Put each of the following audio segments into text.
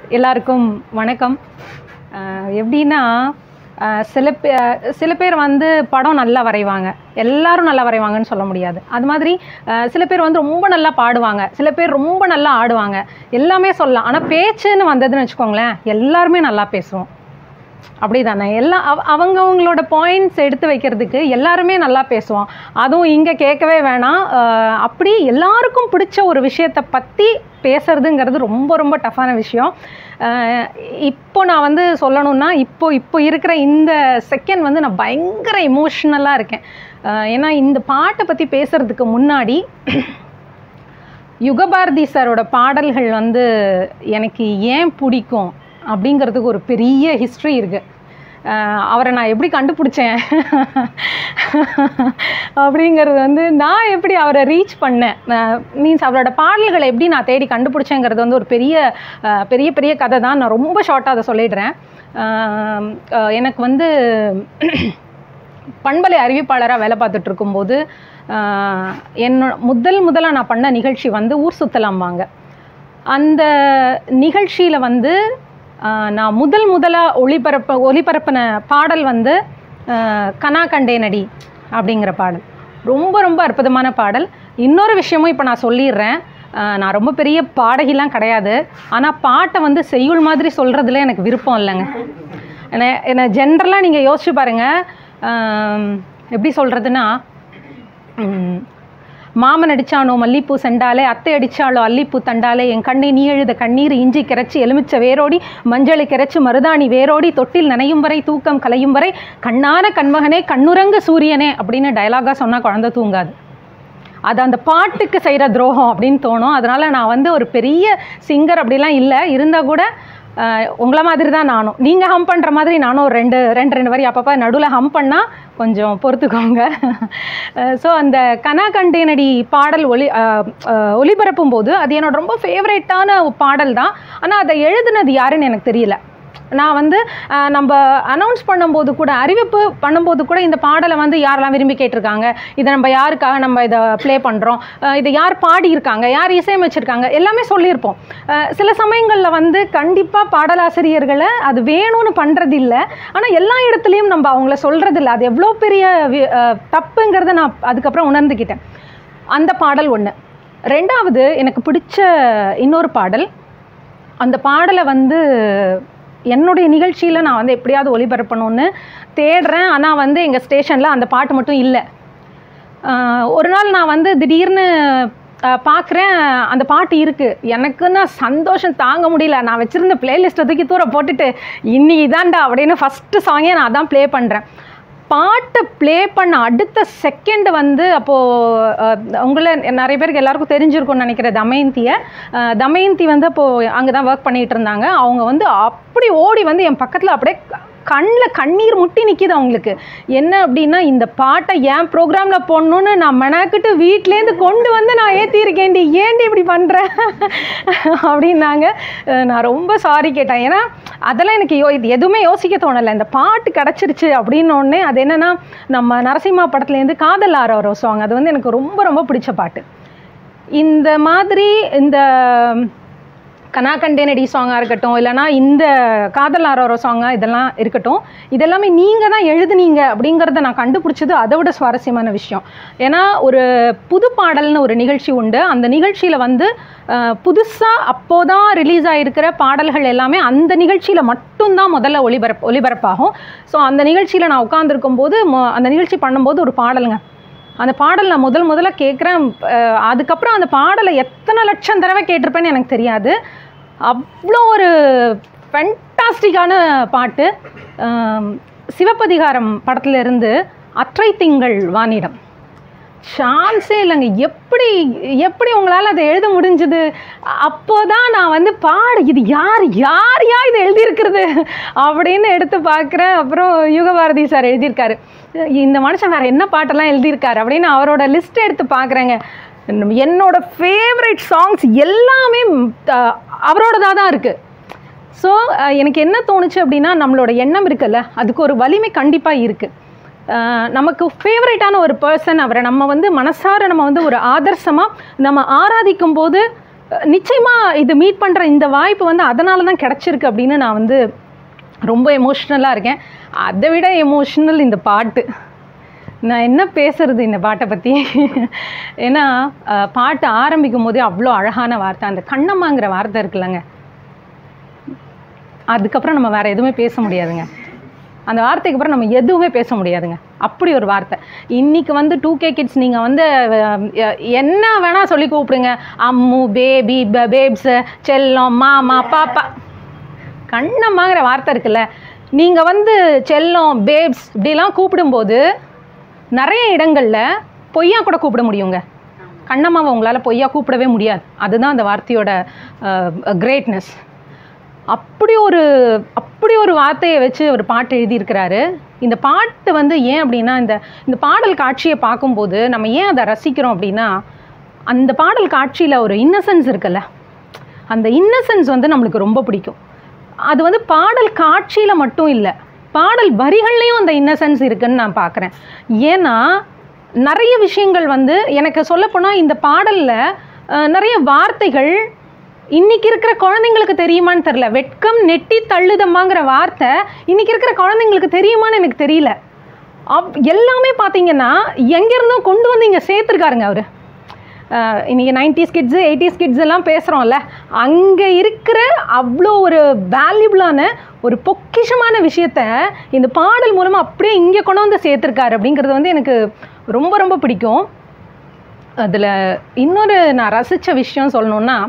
எல்லாருக்கும் வணக்கம் அஹ் எப்படின்னா அஹ் சில பே சில பேர் வந்து படம் நல்லா வரைவாங்க எல்லாரும் நல்லா வரைவாங்கன்னு சொல்ல முடியாது அது மாதிரி அஹ் சில பேர் வந்து ரொம்ப நல்லா பாடுவாங்க சில பேர் ரொம்ப நல்லா ஆடுவாங்க எல்லாமே சொல்லலாம் ஆனால் பேச்சுன்னு வந்ததுன்னு வச்சுக்கோங்களேன் எல்லாருமே நல்லா பேசுவோம் அப்படி தானே எல்லா அவ அவங்கவங்களோட பாயிண்ட்ஸ் எடுத்து வைக்கிறதுக்கு எல்லாருமே நல்லா பேசுவோம் அதுவும் இங்கே கேட்கவே வேணாம் அஹ் அப்படி எல்லாருக்கும் பிடிச்ச ஒரு விஷயத்தை பற்றி பேசுறதுங்கிறது ரொம்ப ரொம்ப டஃப்பான விஷயம் அஹ் இப்போ நான் வந்து சொல்லணும்னா இப்போ இப்போ இருக்கிற இந்த செகண்ட் வந்து நான் பயங்கர எமோஷ்னலாக இருக்கேன் அஹ் ஏன்னா இந்த பாட்டை பற்றி பேசுறதுக்கு முன்னாடி யுகபாரதி சாரோட பாடல்கள் வந்து எனக்கு ஏன் பிடிக்கும் அப்படிங்கிறதுக்கு ஒரு பெரிய ஹிஸ்ட்ரி இருக்குது அவரை நான் எப்படி கண்டுபிடிச்சேன் அப்படிங்கிறது வந்து நான் எப்படி அவரை ரீச் பண்ணேன் மீன்ஸ் அவரோட பாடல்களை எப்படி நான் தேடி கண்டுபிடிச்சேங்கிறது வந்து ஒரு பெரிய அஹ், பெரிய பெரிய கதை தான் நான் ரொம்ப ஷார்ட்டாக அதை சொல்லிடுறேன் அஹ், அஹ், எனக்கு வந்து பண்பலை அறிவிப்பாளராக வேலை பார்த்துட்டு இருக்கும்போது ஆஹ், என்னோட முதல் முதலாக நான் பண்ண நிகழ்ச்சி வந்து ஊர் சுத்தலாம்பாங்க அந்த நிகழ்ச்சியில் வந்து ஆஹ், நான் முதல் முதலாக ஒளிபரப்ப ஒளிபரப்பின பாடல் வந்து ஆஹ், கனா கண்டேனடி அப்படிங்கிற பாடல் ரொம்ப ரொம்ப அற்புதமான பாடல் இன்னொரு விஷயமும் இப்போ நான் சொல்லிடுறேன் ஆஹ், நான் ரொம்ப பெரிய பாடகிலாம் கிடையாது ஆனால் பாட்டை வந்து செய்யுள் மாதிரி சொல்கிறதுல எனக்கு விருப்பம் இல்லைங்க என்ன என்ன ஜென்ரலாக நீங்கள் யோசிச்சு பாருங்கள் ஆம், எப்படி சொல்கிறதுனா மாமன் அடிச்சானோ மல்லிப்பூ செண்டாலே அத்தை அடிச்சாலோ அல்லிப்பூ தண்டாலே என் கண்ணை நீ எழுத கண்ணீர் இஞ்சி கிரச்சி எலுமிச்ச வேரோடி மஞ்சளை கிரச்சி மருதாணி வேரோடி தொட்டில் நனையும் வரை தூக்கம் கலையும் வரை கண்ணான கண்மகனே கண்ணுரங்கு சூரியனே அப்படின்னு டயலாகாக சொன்னால் குழந்தை தூங்காது அது அந்த பாட்டுக்கு செய்கிற துரோகம் அப்படின்னு தோணும் அதனால் நான் வந்து ஒரு பெரிய சிங்கர் அப்படிலாம் இல்லை இருந்தால் கூட அஹ், உங்களை மாதிரி தான் நானும் நீங்கள் ஹம் பண்ணுற மாதிரி நானும் ஒரு ரெண்டு ரெண்டு ரெண்டு வரி அப்பப்போ நடுவில் ஹம் பண்ணால் கொஞ்சம் பொறுத்துக்கோங்க ஸோ அந்த கனா கண்டேனடி பாடல் ஒளி அஹ், அஹ், ஒளிபரப்பும் போது அது என்னோட ரொம்ப ஃபேவரட்டான பாடல் தான் ஆனால் அதை எழுதுனது யாருன்னு எனக்கு தெரியல நான் வந்து அஹ், நம்ம அனௌன்ஸ் பண்ணும்போது கூட அறிவிப்பு பண்ணும்போது கூட இந்த பாடலை வந்து யாரெல்லாம் விரும்பி கேட்டிருக்காங்க இதை நம்ம யாருக்காக நம்ம இதை ப்ளே பண்ணுறோம் இதை யார் பாடியிருக்காங்க யார் இசையமைச்சிருக்காங்க எல்லாமே சொல்லியிருப்போம் அஹ், சில சமயங்களில் வந்து கண்டிப்பாக பாடலாசிரியர்களை அது வேணும்னு பண்ணுறது இல்லை ஆனால் எல்லா இடத்துலையும் நம்ம அவங்கள சொல்கிறது இல்லை அது எவ்வளோ பெரிய வி- அஹ், தப்புங்கிறத நான் அதுக்கப்புறம் உணர்ந்துக்கிட்டேன் அந்த பாடல் ஒன்று ரெண்டாவது எனக்கு பிடிச்ச இன்னொரு பாடல் அந்த பாடலை வந்து என்னுடைய நிகழ்ச்சியில் நான் வந்து எப்படியாவது ஒளிபரப்பணும்னு தேடுறேன் ஆனால் வந்து எங்கள் ஸ்டேஷனில் அந்த பாட்டு மட்டும் இல்லை ஆஹ் ஒரு நாள் நான் வந்து திடீர்னு பார்க்குறேன் அந்த பாட்டு இருக்குது எனக்குன்னா சந்தோஷம் தாங்க முடியல நான் வச்சுருந்த பிளேலிஸ்ட்டை தூக்கி தூர போட்டுட்டு இன்னைக்கு தான்டா அப்படின்னு ஃபஸ்ட்டு சாங்கே நான் அதான் ப்ளே பண்ணுறேன் பாட்டை ப்ளே பண்ண அடுத்த செகண்ட் வந்து அப்போது உங்களை நிறைய பேருக்கு எல்லாருக்கும் தெரிஞ்சிருக்கும்னு நினைக்கிறேன் தமயந்தியை அஹ் தமயந்தி வந்து அப்போது அங்கே தான் ஒர்க் பண்ணிகிட்டு இருந்தாங்க அவங்க வந்து அப்படி ஓடி வந்து என் பக்கத்தில் அப்படியே கண்ணில் கண்ணீர் முட்டி நிற்கிது அவங்களுக்கு என்ன அப்படின்னா இந்த பாட்டை என் ப்ரோக்ராமில் போடணுன்னு நான் மெனாக்கிட்டு வீட்டிலேருந்து கொண்டு வந்து நான் ஏற்றிருக்கேன்டி ஏன்டி இப்படி பண்ணுறேன் அப்படின்னாங்க அஹ் நான் ரொம்ப சாரி கேட்டேன் ஏன்னா அதெல்லாம் எனக்கு யோ இது எதுவுமே யோசிக்க தோணலை இந்த பாட்டு கிடச்சிருச்சு அப்படின்னு உடனே அது என்னென்னா நம்ம நரசிம்மா படத்துலேருந்து காதல் ஆரோ சாங் அது வந்து எனக்கு ரொம்ப ரொம்ப பிடிச்ச பாட்டு இந்த மாதிரி இந்த கனா கண்டேனடி சாங்காக இருக்கட்டும் இல்லைனா இந்த காதல் ஆரோரோ சாங்காக இதெல்லாம் இருக்கட்டும் இதெல்லாமே நீங்கள் தான் எழுதுனீங்க அப்படிங்கிறத நான் கண்டுபிடிச்சது அதை விட சுவாரஸ்யமான விஷயம் ஏன்னா ஒரு புது பாடல்னு ஒரு நிகழ்ச்சி உண்டு அந்த நிகழ்ச்சியில் வந்து புதுசாக அப்போதான் ரிலீஸ் ஆகிருக்கிற பாடல்கள் எல்லாமே அந்த நிகழ்ச்சியில் மட்டும்தான் முதல்ல ஒளிபரப் ஒளிபரப்பாகும் ஸோ அந்த நிகழ்ச்சியில் நான் உட்காந்துருக்கும் போது மொ- அந்த நிகழ்ச்சி பண்ணும்போது ஒரு பாடலுங்க அந்த பாடல் நான் முதல் முதல்ல கேட்குறேன் அதுக்கப்புறம் அந்த பாடலை எத்தனை லட்சம் தடவை கேட்டிருப்பேன்னு எனக்கு தெரியாது அவ்வளோ ஒரு ஃபென்டாஸ்டிக்கான பாட்டு ஆம், சிவப்பதிகாரம் படத்துல இருந்து அற்றை திங்கள் வானிடம் சான்ஸே இல்லைங்க எப்படி எப்படி உங்களால் அதை எழுத முடிஞ்சுது அப்போ தான் நான் வந்து பாடு இது யார் யார் யா இதை எழுதியிருக்கிறது அப்படின்னு எடுத்து பார்க்குறேன் அப்புறம் யுகபாரதி சார் எழுதியிருக்காரு இந்த மனுஷன் வேறு என்ன பாட்டெல்லாம் எழுதியிருக்காரு அப்படின்னு அவரோட லிஸ்ட் எடுத்து பார்க்குறேங்க என்னோட ஃபேவரட் சாங்ஸ் எல்லாமே அஹ், அவரோடதாக தான் இருக்குது ஸோ எனக்கு என்ன தோணுச்சு அப்படின்னா நம்மளோட எண்ணம் இருக்குல்ல அதுக்கு ஒரு வலிமை கண்டிப்பாக இருக்குது நமக்கு ஃபேவரட்டான ஒரு பர்சன் அவரை நம்ம வந்து மனசார நம்ம வந்து ஒரு ஆதர்சமாக நம்ம ஆராதிக்கும் போது நிச்சயமாக இது மீட் பண்ணுற இந்த வாய்ப்பு வந்து அதனால தான் கிடச்சிருக்கு அப்படின்னு நான் வந்து ரொம்ப எமோஷ்னலாக இருக்கேன் அதை விட எமோஷ்னல் இந்த பாட்டு நான் என்ன பேசுறது இந்த பாட்டை பற்றி ஏன்னா அஹ், பாட்டு ஆரம்பிக்கும் போதே அவ்வளோ அழகான வார்த்தை அந்த கண்ணம்மாங்கிற வார்த்தை இருக்குல்லங்க அதுக்கப்புறம் நம்ம வேறு எதுவுமே பேச முடியாதுங்க அந்த வார்த்தைக்கு அப்புறம் நம்ம எதுவுமே பேச முடியாதுங்க அப்படி ஒரு வார்த்தை இன்னைக்கு வந்து டூ கே கிட்ஸ் நீங்கள் வந்து அஹ், என்ன வேணால் சொல்லி கூப்பிடுங்க அம்மு பேபி பேப்ஸு செல்லம் மாமா பாப்பா கண்ணம்மாங்கிற வார்த்தை இருக்குல்ல நீங்கள் வந்து செல்லம் பேப்ஸ் இப்படிலாம் கூப்பிடும்போது நிறைய இடங்களில் பொய்யா கூட கூப்பிட முடியுங்க கண்ணம்மாவை உங்களால் பொய்யா கூப்பிடவே முடியாது அதுதான் அந்த வார்த்தையோட கிரேட்னஸ் அப்படி ஒரு அப்படி ஒரு வார்த்தையை வச்சு ஒரு பாட்டு எழுதியிருக்கிறாரு இந்த பாட்டு வந்து ஏன் அப்படின்னா இந்த இந்த பாடல் காட்சியை பார்க்கும்போது நம்ம ஏன் அதை ரசிக்கிறோம் அப்படின்னா அந்த பாடல் காட்சியில் ஒரு இன்னசென்ஸ் இருக்குல்ல அந்த இன்னசென்ஸ் வந்து நம்மளுக்கு ரொம்ப பிடிக்கும் அது வந்து பாடல் காட்சியில் மட்டும் இல்லை பாடல் வரிகள்லையும் அந்த இன்னசென்ஸ் இருக்குன்னு நான் பார்க்குறேன் ஏன்னா நிறைய விஷயங்கள் வந்து எனக்கு சொல்லப்போனால் இந்த பாடலில் நிறைய வார்த்தைகள் இன்னைக்கு இருக்கிற குழந்தைங்களுக்கு தெரியுமான்னு தெரில வெட்கம் நெட்டி தள்ளுதம்மாங்கிற வார்த்தை இன்னைக்கு இருக்கிற குழந்தைங்களுக்கு தெரியுமான்னு எனக்கு தெரியல அப் எல்லாமே பார்த்தீங்கன்னா எங்கேருந்தோ கொண்டு வந்து இங்கே சேர்த்துருக்காருங்க அவர் இன்றைக்கி நைன்டிஸ் கிட்ஸு எயிட்டிஸ் கிட்ஸ் எல்லாம் பேசுகிறோம்ல அங்கே இருக்கிற அவ்வளோ ஒரு வேல்யூபிளான ஒரு பொக்கிஷமான விஷயத்த இந்த பாடல் மூலமாக அப்படியே இங்கே கொண்டு வந்து சேர்த்துருக்காரு அப்படிங்கிறது வந்து எனக்கு ரொம்ப ரொம்ப பிடிக்கும் அதில் இன்னொரு நான் ரசித்த விஷயம் சொல்லணுன்னா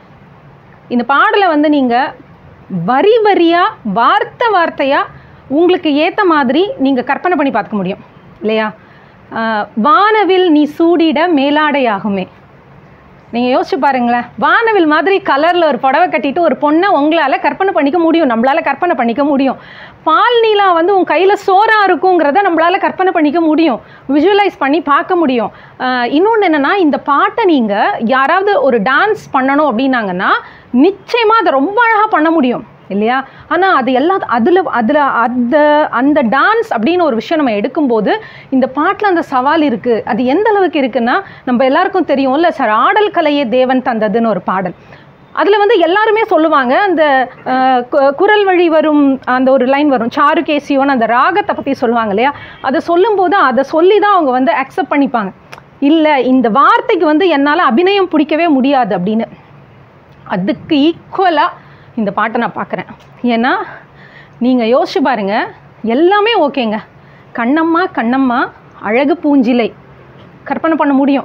இந்த பாடலை வந்து நீங்கள் வரி வரியாக வார்த்தை வார்த்தையாக உங்களுக்கு ஏற்ற மாதிரி நீங்கள் கற்பனை பண்ணி பார்த்துக்க முடியும் இல்லையா ஆஹ் வானவில் நீ சூடிட மேலாடையாகுமே நீங்கள் யோசிச்சு பாருங்களேன் வானவில் மாதிரி கலரில் ஒரு புடவை கட்டிட்டு ஒரு பொண்ணை உங்களால் கற்பனை பண்ணிக்க முடியும் நம்மளால் கற்பனை பண்ணிக்க முடியும் பால் நீலா வந்து உன் கையில் சோறாக இருக்குங்கிறத நம்மளால் கற்பனை பண்ணிக்க முடியும் விஷுவலைஸ் பண்ணி பார்க்க முடியும் இன்னொன்று என்னென்னா இந்த பாட்டை நீங்கள் யாராவது ஒரு டான்ஸ் பண்ணணும் அப்படின்னாங்கன்னா நிச்சயமாக அதை ரொம்ப அழகாக பண்ண முடியும் இல்லையா ஆனால் அது எல்லா அதில் அதில் அந்த அந்த டான்ஸ் அப்படின்னு ஒரு விஷயம் நம்ம எடுக்கும்போது இந்த பாட்டில் அந்த சவால் இருக்குது அது எந்த அளவுக்கு இருக்குன்னா நம்ம எல்லாருக்கும் தெரியும்ல சார் ஆடல் கலையே தேவன் தந்ததுன்னு ஒரு பாடல் அதில் வந்து எல்லாருமே சொல்லுவாங்க அந்த அஹ், கு- குரல் வழி வரும் அந்த ஒரு லைன் வரும் சாரு கேசியோன்னு அந்த ராகத்தை பற்றி சொல்லுவாங்க இல்லையா அதை சொல்லும்போது அதை சொல்லி தான் அவங்க வந்து அக்செப்ட் பண்ணிப்பாங்க இல்லை இந்த வார்த்தைக்கு வந்து என்னால் அபிநயம் பிடிக்கவே முடியாது அப்படின்னு அதுக்கு ஈக்குவலாக இந்த பாட்டை நான் பார்க்குறேன் ஏன்னா நீங்கள் யோசிச்சு பாருங்க எல்லாமே ஓகேங்க கண்ணம்மா கண்ணம்மா அழகு பூஞ்சிலை கற்பனை பண்ண முடியும்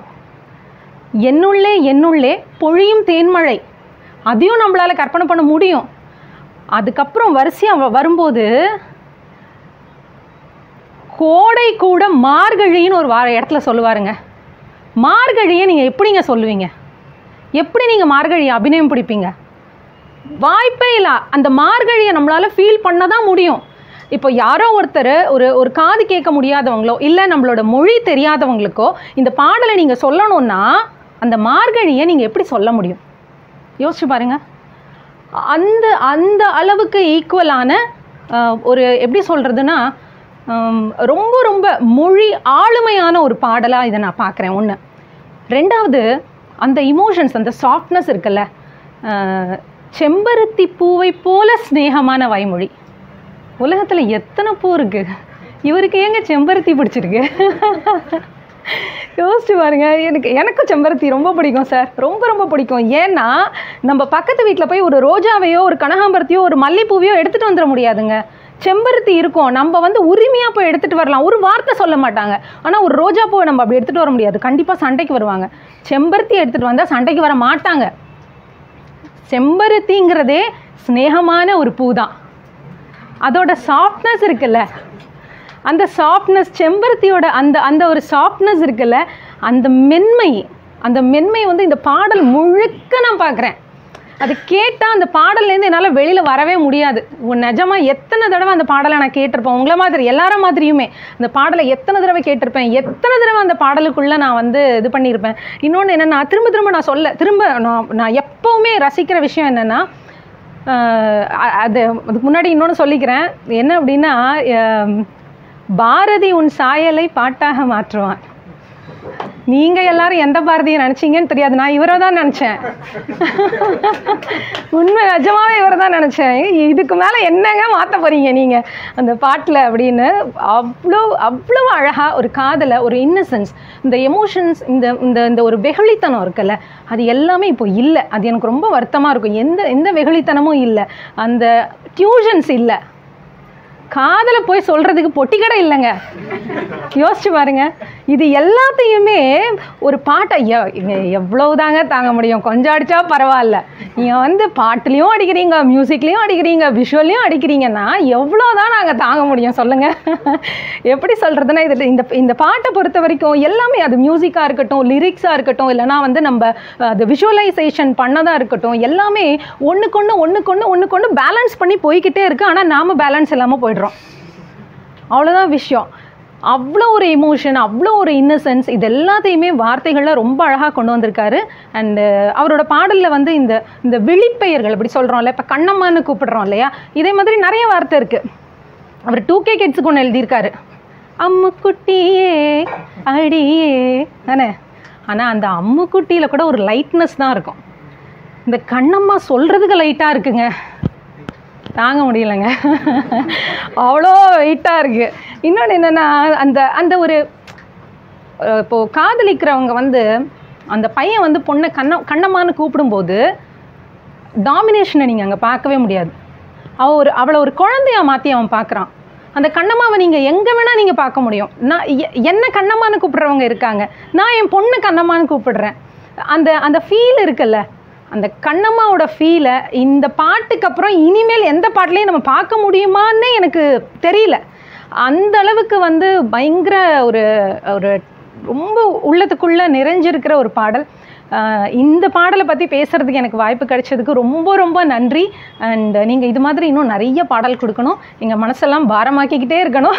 என்னுள்ளே என்னுள்ளே பொழியும் தேன்மழை அதையும் நம்மளால் கற்பனை பண்ண முடியும் அதுக்கப்புறம் வரிசையாக வரும்போது கோடை கூட மார்கழின்னு ஒரு வார இடத்துல சொல்லுவாருங்க மார்கழியை நீங்கள் எப்படிங்க சொல்லுவீங்க எப்படி நீங்கள் மார்கழியை அபிநயம் பிடிப்பீங்க வாய்ப்பே இல்லை அந்த மார்கழியை நம்மளால் ஃபீல் பண்ண தான் முடியும் இப்போ யாரோ ஒருத்தர் ஒரு ஒரு காது கேட்க முடியாதவங்களோ இல்லை நம்மளோட மொழி தெரியாதவங்களுக்கோ இந்த பாடலை நீங்கள் சொல்லணும்னா அந்த மார்கழியை நீங்கள் எப்படி சொல்ல முடியும் யோசிச்சு பாருங்க அந்த அந்த அளவுக்கு ஈக்குவலான ஒரு எப்படி சொல்கிறதுனா ரொம்ப ரொம்ப மொழி ஆளுமையான ஒரு பாடலாக இதை நான் பார்க்குறேன் ஒன்று ரெண்டாவது அந்த இமோஷன்ஸ் அந்த சாஃப்ட்னஸ் இருக்குல்ல அஹ், செம்பருத்தி பூவை போல ஸ்நேகமான வாய்மொழி உலகத்தில் எத்தனை பூ இருக்கு இவருக்கு ஏங்க செம்பருத்தி பிடிச்சிருக்கு யோசிச்சு பாருங்க எனக்கு எனக்கும் செம்பருத்தி ரொம்ப பிடிக்கும் சார் ரொம்ப ரொம்ப பிடிக்கும் ஏன்னா நம்ம பக்கத்து வீட்டில் போய் ஒரு ரோஜாவையோ ஒரு கனகாம்பரத்தையோ ஒரு மல்லிப்பூவையோ எடுத்துகிட்டு வந்துட முடியாதுங்க செம்பருத்தி இருக்கும் நம்ம வந்து உரிமையாக போய் எடுத்துகிட்டு வரலாம் ஒரு வார்த்தை சொல்ல மாட்டாங்க ஆனால் ஒரு ரோஜா பூவை நம்ம அப்படி எடுத்துகிட்டு வர முடியாது கண்டிப்பாக சண்டைக்கு வருவாங்க செம்பருத்தி எடுத்துகிட்டு வந்தால் சண்டைக்கு வர மாட்டாங்க செம்பருத்திங்கிறதே ஸ்நேகமான ஒரு பூ தான் அதோட சாஃப்ட்னஸ் இருக்குல்ல அந்த சாஃப்ட்னஸ் செம்பருத்தியோட அந்த அந்த ஒரு சாஃப்ட்னஸ் இருக்குல்ல அந்த மென்மை அந்த மென்மை வந்து இந்த பாடல் முழுக்க நான் பார்க்குறேன் அது கேட்டால் அந்த பாடல்லேருந்து என்னால் வெளியில் வரவே முடியாது உன் நிஜமாக எத்தனை தடவை அந்த பாடலை நான் கேட்டிருப்பேன் உங்களை மாதிரி எல்லார மாதிரியுமே அந்த பாடலை எத்தனை தடவை கேட்டிருப்பேன் எத்தனை தடவை அந்த பாடலுக்குள்ளே நான் வந்து இது பண்ணியிருப்பேன் இன்னொன்று என்னென்னா திரும்ப திரும்ப நான் சொல்ல திரும்ப நான் நான் எப்போவுமே ரசிக்கிற விஷயம் என்னென்னா ஆஹ் அ- அது அதுக்கு முன்னாடி இன்னொன்று சொல்லிக்கிறேன் என்ன அப்படின்னா ஆம், பாரதி உன் சாயலை பாட்டாக மாற்றுவான் நீங்கள் எல்லாரும் எந்த பாரதியை நினச்சிங்கன்னு தெரியாது நான் இவரை தான் நினச்சேன் உண்மை நிஜமாவே இவரை தான் நினச்சேன் இதுக்கு மேலே என்னங்க மாற்ற போகிறீங்க நீங்கள் அந்த பாட்டில் அப்படின்னு அவ்வளோ அவ்வளோ அழகாக ஒரு காதலை ஒரு இன்னசென்ஸ் இந்த எமோஷன்ஸ் இந்த இந்த இந்த ஒரு வெகுளித்தனம் இருக்குல்ல அது எல்லாமே இப்போ இல்லை அது எனக்கு ரொம்ப வருத்தமாக இருக்கும் எந்த எந்த வெகுளித்தனமும் இல்லை அந்த டியூஷன்ஸ் இல்லை காதலை போய் சொல்கிறதுக்கு பொட்டி கடை இல்லைங்க யோசிச்சு பாருங்க இது எல்லாத்தையுமே ஒரு பாட்டை எ- இங்க எவ்வளவுதாங்க தாங்க முடியும் கொஞ்சம் அடித்தா பரவாயில்ல நீங்கள் வந்து பாட்டுலேயும் அடிக்கிறீங்க மியூசிக்லேயும் அடிக்கிறீங்க விஷுவல்லையும் அடிக்கிறீங்கன்னா எவ்வளோதான் நாங்கள் தாங்க முடியும் சொல்லுங்கள் எப்படி சொல்கிறதுனா இதில் இந்த இந்த பாட்டை பொறுத்த வரைக்கும் எல்லாமே அது மியூசிக்காக இருக்கட்டும் லிரிக்ஸாக இருக்கட்டும் இல்லைனா வந்து நம்ம அஹ், அது விஷுவலைசேஷன் பண்ணதாக இருக்கட்டும் எல்லாமே ஒன்றுக்கொன்று ஒன்றுக்கொன்று ஒன்றுக்கொன்று பேலன்ஸ் பண்ணி போய்க்கிட்டே இருக்கு ஆனால் நாம பேலன்ஸ் இல்லாமல் போயிடுறோம் அவ்வளோதான் விஷயம் அவ்வளோ ஒரு எமோஷன் அவ்வளோ ஒரு இன்னசென்ஸ் இது எல்லாத்தையுமே வார்த்தைகளில் ரொம்ப அழகாக கொண்டு வந்திருக்காரு அண்டு அவரோட பாடலில் வந்து இந்த இந்த விழிப்பெயர்கள் இப்படி சொல்கிறோம்ல இப்போ கண்ணம்மான்னு கூப்பிடுறோம் இல்லையா இதே மாதிரி நிறைய வார்த்தை இருக்குது அவர் டூ கே கிட்ஸுக்கு ஒன்று எழுதியிருக்காரு அம்முக்குட்டியே அடியே தானே ஆனால் அந்த அம்முக்குட்டியில் கூட ஒரு லைட்னஸ் தான் இருக்கும் இந்த கண்ணம்மா சொல்கிறதுக்கு லைட்டாக இருக்குங்க தாங்க முடியலைங்க அவ்வளோ வெயிட்டாக இருக்குது இன்னொன்று என்னென்னா அந்த அந்த ஒரு அஹ், இப்போ காதலிக்கிறவங்க வந்து அந்த பையன் வந்து பொண்ணை கண்ண கண்ணம்மான்னு கூப்பிடும்போது டாமினேஷனை நீங்கள் அங்கே பார்க்கவே முடியாது அவ ஒரு அவளை ஒரு குழந்தையா மாற்றி அவன் பார்க்குறான் அந்த கண்ணம்மாவை நீங்கள் எங்கே வேணால் நீங்கள் பார்க்க முடியும் நான் எ- என்ன கண்ணம்மான்னு கூப்பிடுறவங்க இருக்காங்க நான் என் பொண்ணு கண்ணம்மான்னு கூப்பிடுறேன் அந்த அந்த ஃபீல் இருக்குல்ல அந்த கண்ணம்மாவோட ஃபீலை இந்த பாட்டுக்கு அப்புறம் இனிமேல் எந்த பாட்டுலையும் நம்ம பார்க்க முடியுமான்னு எனக்கு தெரியல அந்த அளவுக்கு வந்து பயங்கர ஒரு ஒரு ரொம்ப உள்ளத்துக்குள்ளே நிறைஞ்சிருக்கிற ஒரு பாடல் ஆஹ் இந்த பாடலை பற்றி பேசுகிறதுக்கு எனக்கு வாய்ப்பு கிடைச்சதுக்கு ரொம்ப ரொம்ப நன்றி அண்ட் நீங்கள் இது மாதிரி இன்னும் நிறைய பாடல் கொடுக்கணும் எங்கள் மனசெல்லாம் பாரமாக்கிக்கிட்டே இருக்கணும்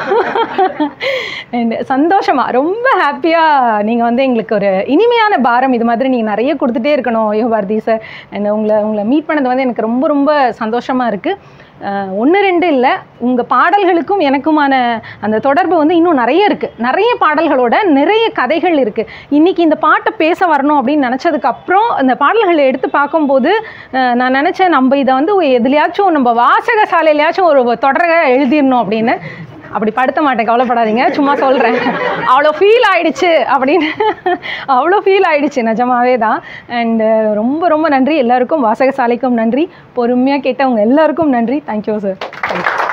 அண்ட் சந்தோஷமாக ரொம்ப ஹாப்பியாக நீங்கள் வந்து எங்களுக்கு ஒரு இனிமையான பாரம் இது மாதிரி நீங்கள் நிறைய கொடுத்துட்டே இருக்கணும் ஐயோ பாரதி சார் அண்ட் உங்களை உங்களை மீட் பண்ணது வந்து எனக்கு ரொம்ப ரொம்ப சந்தோஷமாக இருக்குது ஒன்று ரெண்டு இல்லை உங்கள் பாடல்களுக்கும் எனக்குமான அந்த தொடர்பு வந்து இன்னும் நிறைய இருக்குது நிறைய பாடல்களோட நிறைய கதைகள் இருக்குது இன்றைக்கி இந்த பாட்டை பேச வரணும் அப்படின்னு நினச்சதுக்கு அப்புறம் அந்த பாடல்களை எடுத்து பார்க்கும்போது அஹ், நான் நினச்சேன் நம்ம இதை வந்து எதுலையாச்சும் நம்ம வாசக சாலையிலையாச்சும் ஒரு தொடரை எழுதிடணும் அப்படின்னு அப்படி படுத்த மாட்டேன் கவலைப்படாதீங்க சும்மா சொல்கிறேன் அவ்வளோ ஃபீல் ஆயிடுச்சு அப்படின்னு அவ்வளோ ஃபீல் ஆயிடுச்சு நிஜமாவே தான் அண்டு ரொம்ப ரொம்ப நன்றி எல்லாருக்கும் வாசகசாலைக்கும் நன்றி பொறுமையாக கேட்டவங்க எல்லாருக்கும் நன்றி தேங்க்யூ சார் தேங்க்யூ